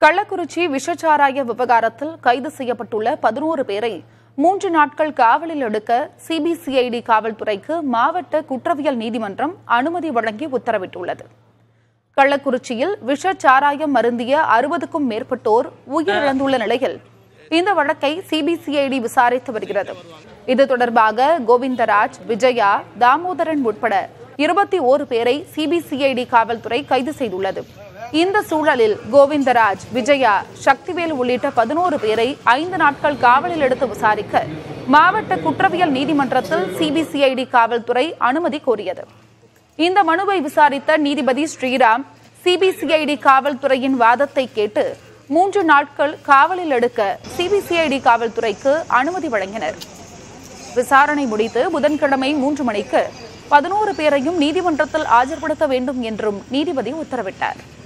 கள்ளக்குறிச்சி விஷச்சாராய விவகாரத்தில் கைது செய்யப்பட்டுள்ள பதினோரு பேரை மூன்று நாட்கள் காவலில் எடுக்க சிபிசிஐடி காவல்துறைக்கு மாவட்ட குற்றவியல் நீதிமன்றம் அனுமதி வழங்கி உத்தரவிட்டுள்ளது கள்ளக்குறிச்சியில் விஷச்சாராயம் மருந்திய அறுபதுக்கும் மேற்பட்டோர் உயிரிழந்துள்ள நிலையில் இந்த வழக்கை சிபிசிஐடி விசாரித்து வருகிறது இது தொடர்பாக கோவிந்தராஜ் விஜயா தாமோதரன் உட்பட இருபத்தி ஓரு பேரை சிபிசிஐடி காவல்துறை கைது செய்துள்ளது இந்த சூழலில் கோவிந்தராஜ் விஜயா சக்திவேல் உள்ளிட்ட பதினோரு பேரை ஐந்து நாட்கள் காவலில் எடுத்து விசாரிக்க மாவட்ட குற்றவியல் நீதிமன்றத்தில் சிபிசிஐடி காவல்துறை அனுமதி கோரியது இந்த மனுவை விசாரித்த நீதிபதி ஸ்ரீராம் சிபிசிஐடி காவல்துறையின் வாதத்தை கேட்டு மூன்று நாட்கள் காவலில் எடுக்க சிபிசிஐடி காவல்துறைக்கு அனுமதி வழங்கினர் விசாரணை முடித்து புதன்கிழமை மூன்று மணிக்கு பதினோரு பேரையும் நீதிமன்றத்தில் ஆஜர்படுத்த வேண்டும் என்றும் நீதிபதி உத்தரவிட்டார்